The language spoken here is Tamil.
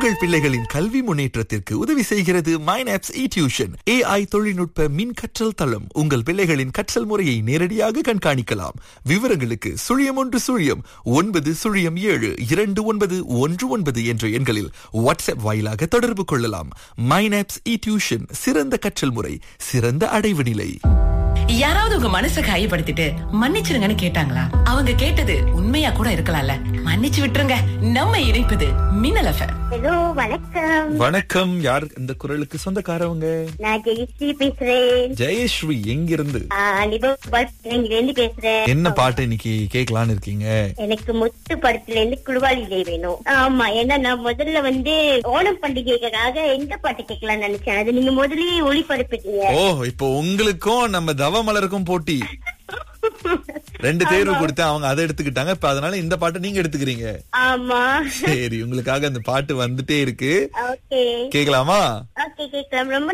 உங்கள் பிள்ளைகளின் கல்வி முன்னேற்றத்திற்கு உதவி செய்கிறது மைனாப்ஸ் இ டியூஷன் ஏஐ தொழில்நுட்ப மின் கற்றல் தளம் உங்கள் பிள்ளைகளின் கற்றல் முறையை நேரடியாக கண்காணிக்கலாம் விவரங்களுக்கு சுழியம் ஒன்று சுழியம் ஒன்பது சுழியம் ஏழு இரண்டு ஒன்பது ஒன்று ஒன்பது என்ற எண்களில் வாட்ஸ்அப் வாயிலாக தொடர்பு கொள்ளலாம் மைனாப்ஸ் இ டியூஷன் சிறந்த கற்றல் முறை சிறந்த அடைவு நிலை யாராவது உங்க மனசை காயப்படுத்திட்டு மன்னிச்சிருங்கன்னு கேட்டாங்களா அவங்க கேட்டது உண்மையா கூட இருக்கலாம்ல மன்னிச்சு விட்டுருங்க நம்ம இணைப்பது மின்னல் எஃப்எம் ஹலோ வணக்கம் வணக்கம் யார் இந்த குரலுக்கு சொந்தக்காரவங்க நான் ஜெயஸ்ரீ பேசுறேன் ஜெயஸ்ரீ எங்கிருந்து லிபர்பால் இருந்து பேசுறேன் என்ன பாட்டு இன்னைக்கு கேட்கலான்னு இருக்கீங்க எனக்கு முத்து படத்துல இருந்து குழுவாளி ஜெய் வேணும் ஆமா ஏன்னா நான் முதல்ல வந்து ஓணம் பண்டிகைக்காக எந்த பாட்டு கேட்கலாம்னு நினைச்சேன் அது நீங்க முதல்லயே ஒளிபரப்பிட்டீங்க ஓ இப்போ உங்களுக்கும் நம்ம தவமலருக்கும் போட்டி ரெண்டு தேர்வு கொடுத்தேன் அவங்க அதை எடுத்துக்கிட்டாங்க இப்ப அதனால இந்த பாட்டை நீங்க எடுத்துக்கிறீங்க ஆமா சரி உங்களுக்காக அந்த பாட்டு வந்துட்டே இருக்கு ஓகே கேக்கலாமா ஓகே கேட்கலாம் ரொம்ப